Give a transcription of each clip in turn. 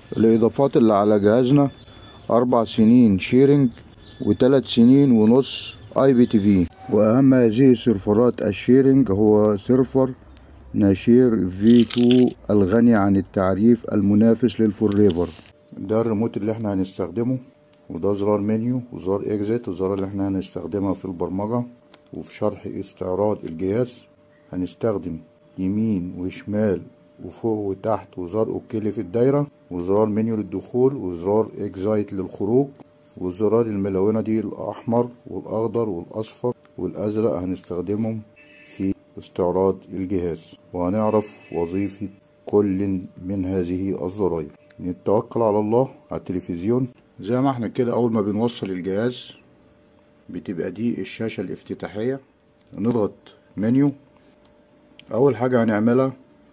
الإضافات اللي على جهازنا أربع سنين شيرنج وتلات سنين ونص اي بي تي في وأهم هذه السيرفرات الشيرنج هو سيرفر ناشير في 2 الغني عن التعريف المنافس للفوريفر ده الريموت اللي احنا هنستخدمه وده زرار منيو وزرار اكزيت الزرار اللي احنا هنستخدمها في البرمجة وفي شرح استعراض الجهاز هنستخدم يمين وشمال وفوق وتحت وزرار اوكي اللي في الدايرة وزرار منيو للدخول وزرار اكزايت للخروج وزرار الملونة دي الأحمر والأخضر والأصفر والأزرق هنستخدمهم في استعراض الجهاز وهنعرف وظيفة كل من هذه الزراير نتوكل على الله على التلفزيون زي ما احنا كده أول ما بنوصل الجهاز بتبقى دي الشاشة الافتتاحية نضغط منيو أول حاجة هنعملها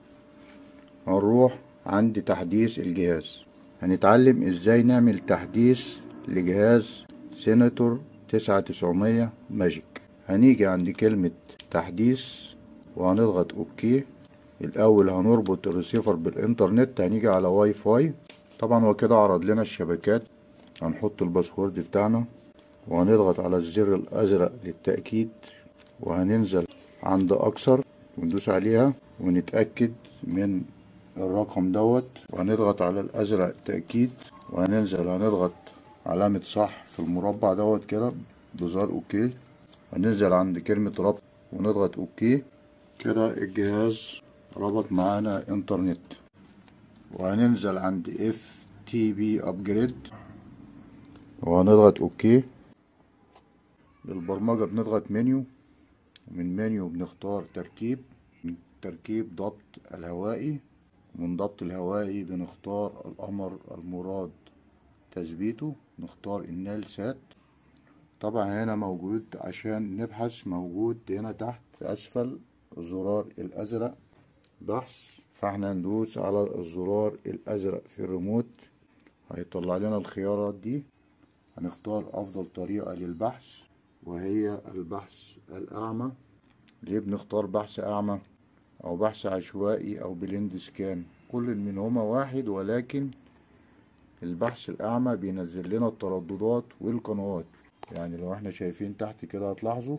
هنروح عند تحديث الجهاز هنتعلم ازاي نعمل تحديث لجهاز سيناتور تسعة تسعمية ماجيك هنيجي عند كلمة تحديث وهنضغط اوكي الاول هنربط الريسيفر بالانترنت هنيجي على واي فاي طبعا هو كده عرض لنا الشبكات هنحط الباسورد بتاعنا وهنضغط على الزر الازرق للتأكيد وهننزل عند اكثر وندوس عليها ونتأكد من الرقم دوت وهنضغط على الازرق تأكيد وهننزل هنضغط علامة صح في المربع دوت كده بزر اوكي هننزل عند كلمة ربط ونضغط اوكي كده الجهاز ربط معانا انترنت وهننزل عند اف تي بي ابجريد وهنضغط اوكي للبرمجة بنضغط منيو ومن منيو بنختار تركيب من تركيب ضبط الهوائي ومن ضبط الهوائي بنختار القمر المراد تثبيته نختار النال سات طبعا هنا موجود عشان نبحث موجود هنا تحت في اسفل الزرار الازرق بحث فاحنا ندوس على الزرار الازرق في الريموت هيطلع لنا الخيارات دي هنختار افضل طريقة للبحث وهي البحث الاعمى ليه بنختار بحث اعمى او بحث عشوائي او بلند سكان كل منهما واحد ولكن البحث الأعمى بينزل لنا الترددات والقنوات يعني لو احنا شايفين تحت كده هتلاحظوا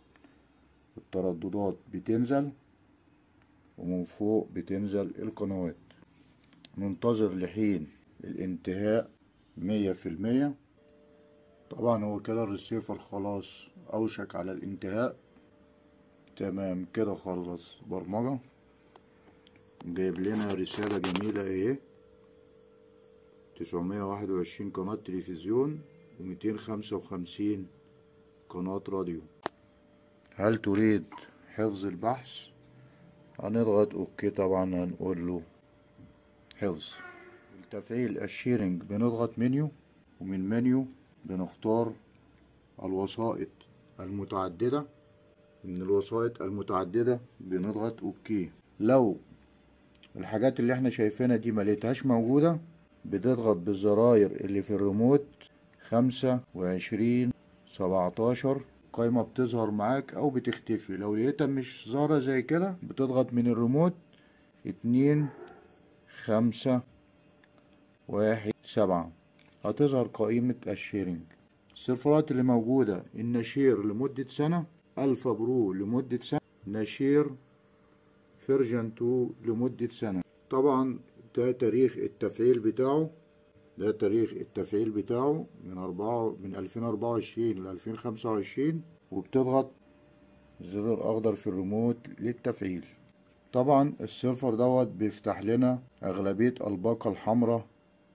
الترددات بتنزل ومن فوق بتنزل القنوات ننتظر لحين الانتهاء مية في المية طبعا هو كده الريسيفر خلاص أوشك على الانتهاء تمام كده خلص برمجة جايب لنا رسالة جميلة اهي تسعمية واحد وعشرين قناة تلفزيون وميتين خمسة وخمسين قناة راديو هل تريد حفظ البحث هنضغط اوكي طبعا هنقول له حفظ التفعيل الشيرنج بنضغط منيو ومن منيو بنختار الوسائط المتعددة من الوسائط المتعددة بنضغط اوكي لو الحاجات اللي احنا شايفينها دي ملقتهاش موجودة بتضغط بالزراير اللي في الريموت خمسة وعشرين سبعتاشر القايمة بتظهر معاك أو بتختفي لو لقيتها مش ظاهرة زي كده بتضغط من الريموت اتنين خمسة واحد سبعة هتظهر قائمة الشيرنج السيرفرات اللي موجودة النشير لمدة سنة ألفا برو لمدة سنة نشير فيرجن 2 لمدة سنة طبعا ده تاريخ التفعيل بتاعه ده تاريخ التفعيل بتاعه من أربعة من ألفين أربعة وعشرين لألفين خمسة وعشرين وبتضغط الزر الأخضر في الريموت للتفعيل طبعا السيرفر دوت بيفتح لنا أغلبية الباقة الحمراء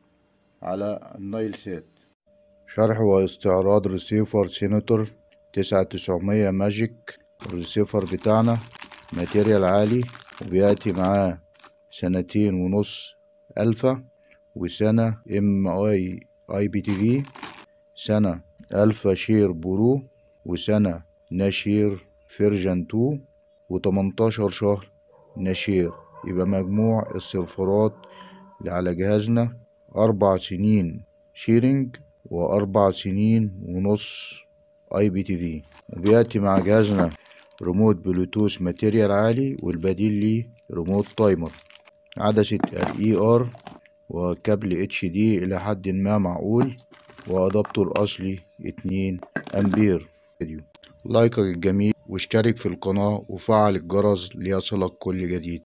على النايل سات شرح واستعراض ريسيفر سيناتور تسعة تسعمية ماجيك الريسيفر بتاعنا ماتيريال عالي وبيأتي معاه سنتين ونص ألفا وسنة ام اي اي بي تي في سنة ألفا شير برو وسنة ناشير فيرجن 2 وتمنتاشر شهر ناشير يبقى مجموع السيرفرات اللي على جهازنا أربع سنين شيرنج وأربع سنين ونص اي بي تي في وبيأتي مع جهازنا ريموت بلوتوث ماتيريال عالي والبديل ليه ريموت تايمر عدسة الاي ار وكابل اتش دي الى حد ما معقول وادابته الاصلي اتنين امبير فيديو لايكك الجميل واشترك في القناة وفعل الجرس ليصلك كل جديد